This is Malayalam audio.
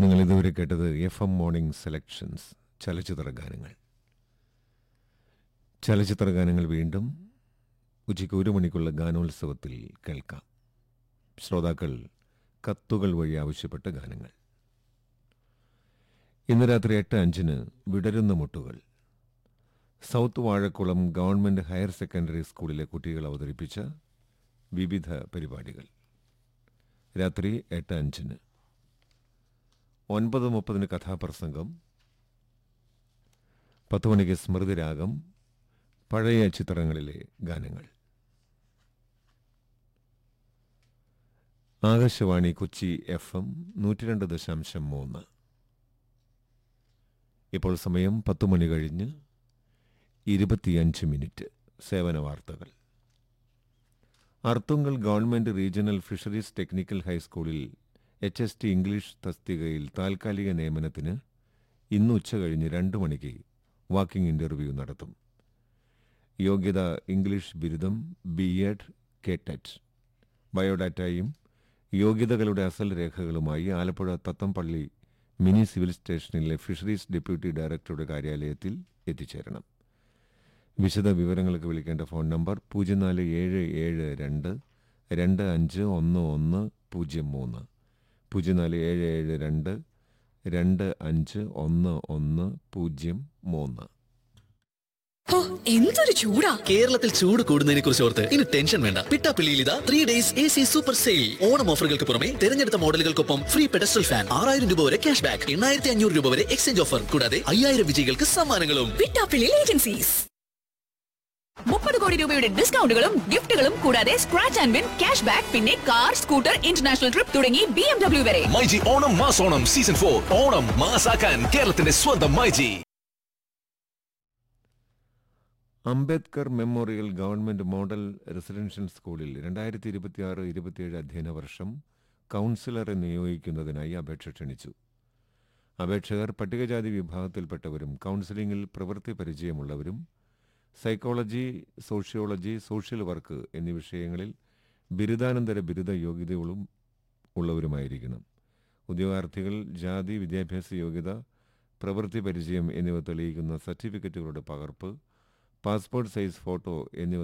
നിങ്ങൾ ഇതുവരെ കേട്ടത് എഫ് എം മോർണിംഗ് സെലക്ഷൻസ് ചലച്ചിത്ര ഗാനങ്ങൾ ചലച്ചിത്ര ഗാനങ്ങൾ വീണ്ടും ഉച്ചയ്ക്ക് ഒരു മണിക്കുള്ള ഗാനോത്സവത്തിൽ കേൾക്കാം ശ്രോതാക്കൾ കത്തുകൾ വഴി ആവശ്യപ്പെട്ട ഗാനങ്ങൾ ഇന്ന് രാത്രി എട്ട് അഞ്ചിന് വിടരുന്ന മുട്ടുകൾ south Vazhakkulam government higher secondary സ്കൂളിലെ കുട്ടികൾ അവതരിപ്പിച്ച വിവിധ പരിപാടികൾ രാത്രി എട്ട് അഞ്ചിന് ഒൻപത് മുപ്പതിന് കഥാപ്രസംഗം പത്ത് മണിക്ക് സ്മൃതിരാഗം പഴയ ചിത്രങ്ങളിലെ ഗാനങ്ങൾ ആകാശവാണി കൊച്ചി എഫ് എം നൂറ്റിരണ്ട് ദശാംശം മൂന്ന് ഇപ്പോൾ സമയം പത്ത് മണി കഴിഞ്ഞ് ഇരുപത്തിയഞ്ച് മിനിറ്റ് സേവന വാർത്തകൾ Arthunkal government regional fisheries technical ഹൈസ്കൂളിൽ എച്ച് എസ് ടി ഇംഗ്ലീഷ് തസ്തികയിൽ താൽക്കാലിക നിയമനത്തിന് ഇന്ന് ഉച്ച കഴിഞ്ഞ് രണ്ട് മണിക്ക് വാക്കിംഗ് ഇന്റർവ്യൂ നടത്തും യോഗ്യത ഇംഗ്ലീഷ് ബിരുദം ബി എഡ് കെടെറ്റ് ബയോഡാറ്റയും യോഗ്യതകളുടെ അസൽ രേഖകളുമായി ആലപ്പുഴ തത്തംപള്ളി മിനി സിവിൽ സ്റ്റേഷനിലെ ഫിഷറീസ് ഡെപ്യൂട്ടി ഡയറക്ടറുടെ കാര്യാലയത്തിൽ എത്തിച്ചേരണം വിശദ വിവരങ്ങൾക്ക് വിളിക്കേണ്ട ഫോൺ നമ്പർ പൂജ്യം നാല് ഏഴ് ഏഴ് രണ്ട് രണ്ട് അഞ്ച് ഒന്ന് ഒന്ന് പൂജ്യം മൂന്ന് പൂജ്യം നാല് ഏഴ് ഏഴ് രണ്ട് രണ്ട് അഞ്ച് ഒന്ന് ഒന്ന് പൂജ്യം മൂന്ന് ഹോ, എന്തൊരു ചൂടാ കേരളത്തിൽ ചൂട് കൂടുന്നതിനെ കുറിച്ച് ഓർത്ത് ഇനി ടെൻഷൻ വേണ്ട പിട്ടാപ്പിള്ളിയിൽ ഇതാ three days A C super sale Onam ഓഫറുകൾക്ക് പുറമെ തിരഞ്ഞെടുത്ത മോഡലുകൾക്കൊപ്പം ഫ്രീ പെഡസ്റ്റൽ ഫാൻ ആറായിരം രൂപ വരെ ക്യാഷ് ബാക്ക് എണ്ണായിരത്തി അഞ്ഞൂറ് രൂപ വരെ എക്സ്ചേഞ്ച് ഓഫർ കൂടാതെ അയ്യായിരം വിജയികൾക്ക് സമ്മാനങ്ങളും വിട്ടാപ്പിള്ളി ഏജൻസീസ് മുപ്പത് കോടി രൂപയുടെ ഡിസ്കൗണ്ടുകളും ഗിഫ്റ്റുകളും കൂടാതെ scratch and win cash back പിന്നെ കാർ സ്കൂട്ടർ ഇന്റർനാഷണൽ ട്രിപ്പ് തുടങ്ങി ബി എം ഡബ്ല്യു വരെ മൈജി ഓണം മാസോണം സീസൺ ഫോർ ഓണം മാസാക്കാൻ കേരളത്തിന്റെ സ്വന്തം myG Ambedkar memorial government model residential സ്കൂളിൽ രണ്ടായിരത്തി ഇരുപത്തിയാറ് ഇരുപത്തിയേഴ് അധ്യയന വർഷം കൗൺസിലറെ നിയോഗിക്കുന്നതിനായി അപേക്ഷ ക്ഷണിച്ചു അപേക്ഷകർ പട്ടികജാതി വിഭാഗത്തിൽപ്പെട്ടവരും കൗൺസിലിംഗിൽ പ്രവൃത്തി പരിചയമുള്ളവരും സൈക്കോളജി സോഷ്യോളജി സോഷ്യൽ വർക്ക് എന്നീ വിഷയങ്ങളിൽ ബിരുദാനന്തര ബിരുദ യോഗ്യതകളും ഉള്ളവരുമായിരിക്കണം ഉദ്യോഗാർത്ഥികൾ ജാതി വിദ്യാഭ്യാസ യോഗ്യത പ്രവൃത്തി പരിചയം എന്നിവ തെളിയിക്കുന്ന സർട്ടിഫിക്കറ്റുകളുടെ പകർപ്പ് പാസ്പോർട്ട് സൈസ് ഫോട്ടോ എന്നിവ